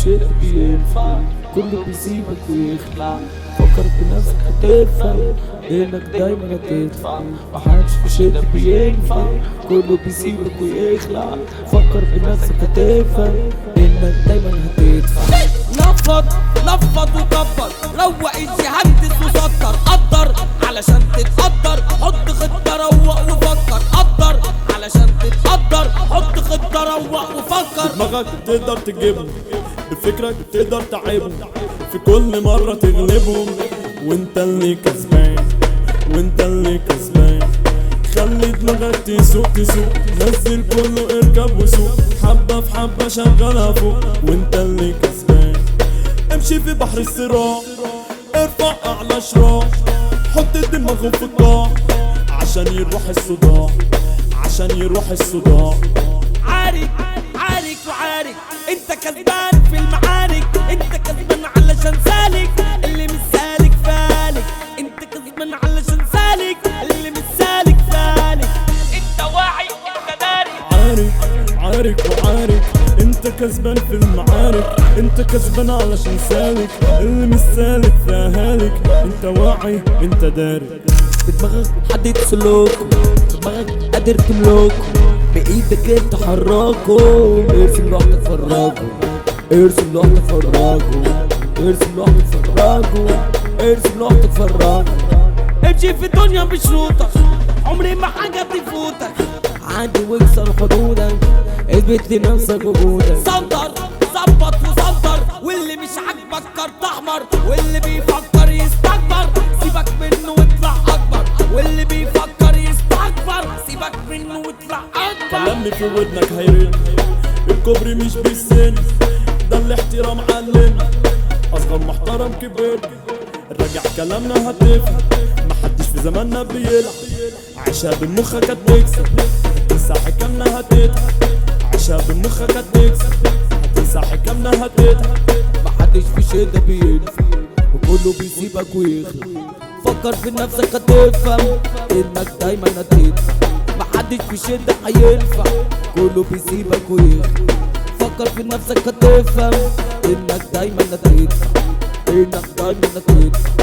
شيء بينفع كله بيسيبك ويخلع فكر بنفسك هتفهم انك دايما هتدفع محدش في شيء بينفع كله بيسيبك ويخلع فكر بنفسك هتفهم انك دايما هتدفع نفض نفض وكبر روق هندس وسطر قدر علشان تتقدر حط خطة روق وفكر قدر علشان تتقدر حط خطة روق وفكر دماغك تقدر تجيبهم بفكرك تقدر تعيبهم في كل مرة تغلبهم وانت اللي كسبان وانت اللي كسبان خلي دماغك تسوق تسوق نزل كله اركب وسوق حبة في حبة شغلها فوق وانت اللي كسبان امشي في بحر الصراع ارفع اعلى شراع حط دماغهم في القاع عشان يروح الصداع عشان يروح الصداع عارك عارك وعارك انت كسبان في المعارك انت كسبان علشان سالك اللي مش سالك فالك انت كسبان علشان سالك اللي مش سالك فالك انت واعي انت داري عارك عارك وعارك انت كسبان في المعارك انت كسبان علشان سالك اللي مش سالك فهالك انت واعي انت دارك بدماغك حدد سلوكه دماغك قادر تملكه بإيدك انت حركه ارسم لوحدك فراجه ارسم لوحدك فراجه ارسم لوحدك فراجه ارسم لوحدك فراجه امشي في الدنيا بشروطك عمري ما حاجة تفوتك عندي واكسر حدودك اثبت لنفسك وجودك سنتر ظبط وسنتر واللي مش عاجبك كارت احمر واللي بيفكر يستكبر سيبك منه واطلع اكبر واللي بيفكر يستكبر سيبك منه واطلع اكبر كلامي في ودنك هيرن الكوبري مش بالسن ده الاحترام علمنا اصغر محترم كبر راجع كلامنا هتفهم محدش في زماننا بيلعب عيشها بمخك هتكسب هتنسى حكامنا هتضحك عيشها بمخك هتكسب هتنسى حكامنا هتضحك محدش في شدة بينفع وكله بيسيبك ويخلع فكر في نفسك هتفهم انك دايما هتدفع محدش في شدة هينفع كله بيسيبك ويخلع فكر في نفسك هتفهم انك دايما هتدفع انك دايما هتدفع